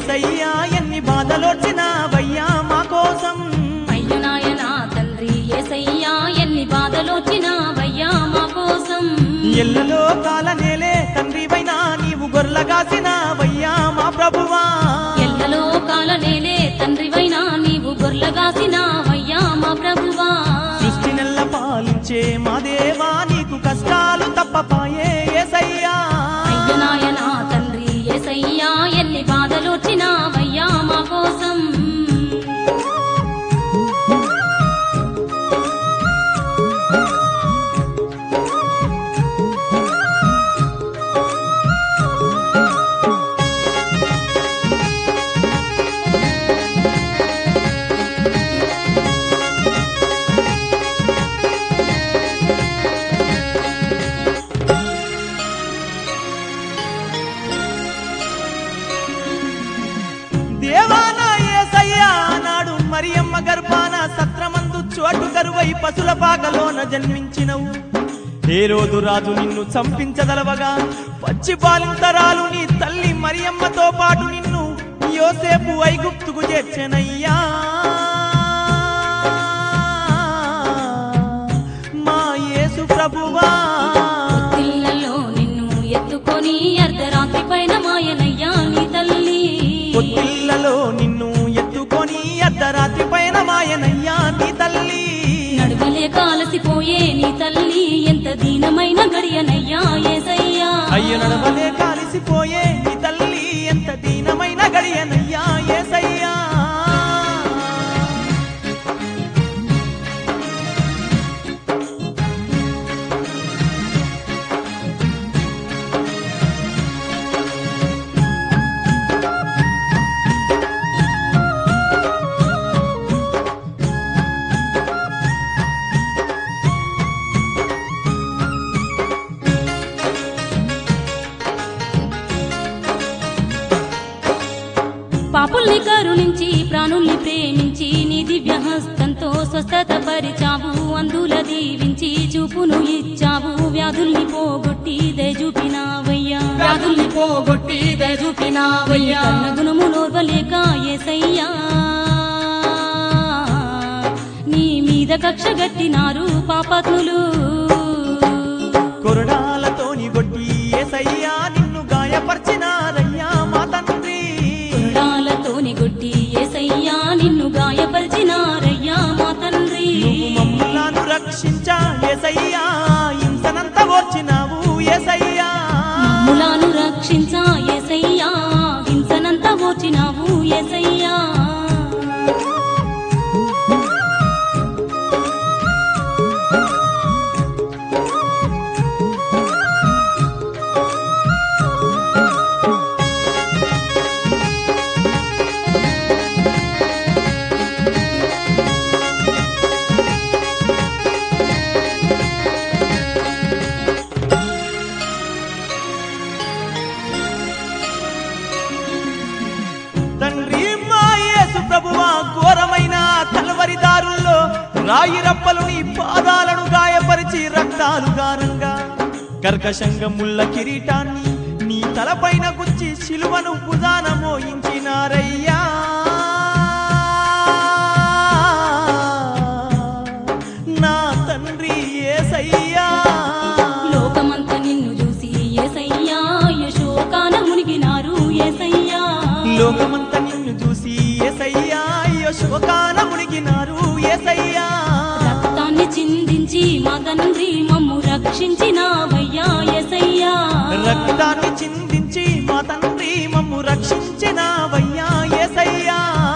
ఏసయ్యా ఎన్ని బాధలొచ్చినావయ్యా మా కోసం అయ్యో నాయనా తండ్రి ఏసయ్యా ఎన్ని బాధలొచ్చినావయ్యా మా కోసం ఎల్లలో కాలనేలే తండ్రివైనా నీవు గొర్లగాసినావయ్యా మా ప్రభువా ఎల్లలో కాలనేలే తండ్రివైనా నీవు గొర్లగాసినావయ్యా మా ప్రభువా సృష్టి నెల్ల పాలించే మా దేవా నీకు కష్టాలు తప్పపాయే ఏసయ్యా అయ్యో నాయనా తండ్రి ఏసయ్యా ఎన్ని బాధలొచ్చినావయ్యా మా కోసం దేవానా ఏసయ్యా నాడు మరియమ్మ గర్భాన సత్రమందు చోటు కరువై పశుల పాకలోన జన్మించినవు ఏ రోజు రాజు నిన్ను చంపించదలవగా పచ్చి పాలింతరాలు నీ తల్లి మరియమ్మతో పాటు నిన్ను యోసేపు ఐగుప్తుకు చేర్చెనయ్యా మా యేసు ప్రభువా పిల్లలో నిన్ను ఎత్తుకొని అర్ధరాత్రి పైన మాయనయ్యా నీ తల్లి పొత్తిళ్లలో నిన్ను ఎత్తుకొని అర్ధరాత్రి పైన మాయనయ్యా నీ తల్లి నడువలే కాలసిపోయే నీ తల్లి ఎంత దీనమైన గడియనయ్యా ఏసయ్యా అయ్య నడవలే కాలిసిపోయే నీ తల్లి ఎంత దీనమైన గడియనయ్యా ఏసయ్యా పాపుల్ని కరుణించి ప్రాణుల్ని ప్రేమించి నీ దివ్య హస్తంతో స్వస్థత పరిచావు అందుల దీవించి చూపును ఇచ్చావు వ్యాధుల్ని పోగొట్టి దయచూపినావయ్యా వ్యాధుల్ని పోగొట్టి దయచూపినావయ్యా గుణము నోర్వలేక ఏసయ్యా నీ మీద కక్ష గట్టినారు పాపాత్ములు కొరడాలతోని కొట్టి ఏసయ్యా నిన్ను గాయపరిచినారయ్యా మా తండ్రి కుండాలతోని గొట్టి ఏసయ్యా నిన్ను గాయపరిచినారయ్యా మా తండ్రి నువ్వు మమ్ములను రక్షించా ఏసయ్యా హింసనంత ఓర్చినావు ఏసయ్యా మమ్ములను రక్షించా ఏసయ్యా హింసనంత ఓర్చినావు ఏసయ్యా తండ్రి మా యేసు ప్రభువా ఘోరమైన కలవరి దారుల్లో రాయి రప్పలు నీ పాదాలను గాయపరిచి రక్తాలు గారంగా కర్కశంగ ముళ్ళ కిరీటాన్ని నీ తలపైన గుచ్చి శిలువను భుజాన మోయించినారయ్యా నా తండ్రి ఏసయ్యా లోకమంతా నిన్ను చూసి ఏసయ్యా యశోకాన మునిగినారు ఏసయ్యా లోకమంతా నిన్ను చూసి ఏసయ్యా అయ్యో శోకాన మునిగినారు ఏసయ్యా రక్తాన్ని చిందించి మా తండ్రి మమ్ము రక్షించినావయ్యా ఏసయ్యా రక్తాన్ని చిందించి మా తండ్రి మమ్ము రక్షించినావయ్యా ఏసయ్యా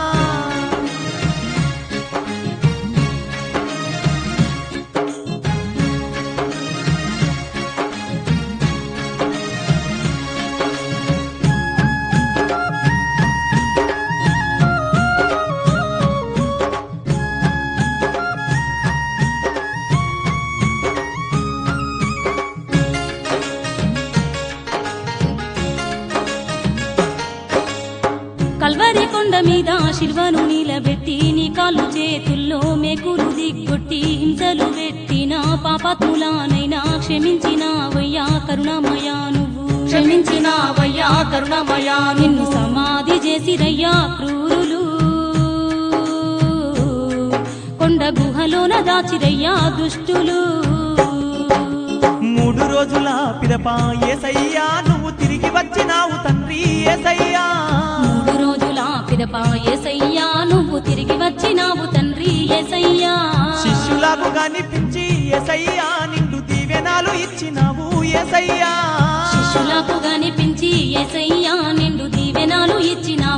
కల్వరి కొండ మీద శిల్వను నిలబెట్టి నీ కాళ్ళు చేతుల్లో మేకులు దిగ్గొట్టి హింసలు పెట్టిన పాపాత్ములానైనా క్షమించినావయ్యా కరుణమయా నువ్వు క్షమించినావయ్యా కరుణమయా నిన్ను సమాధి చేసి చేసిరయ్యా క్రూరులు కొండ గుహలోన దాచిరయ్యా దుష్టులు మూడు రోజుల పిదప ఏసయ్యా నువ్వు తిరిగి వచ్చినావు తండ్రి ఏసయ్యా మూడు రోజుల పిదప ఏసయ్యా నువ్వు తిరిగి వచ్చినావు తండ్రి ఏసయ్యా శిష్యులకు కనిపించి ఏసయ్యా నిండు దీవెనాలు ఇచ్చినావు ఏసయ్యా శిష్యులకు కనిపించి ఏసయ్యా నిండు దీవెనాలు ఇచ్చినావు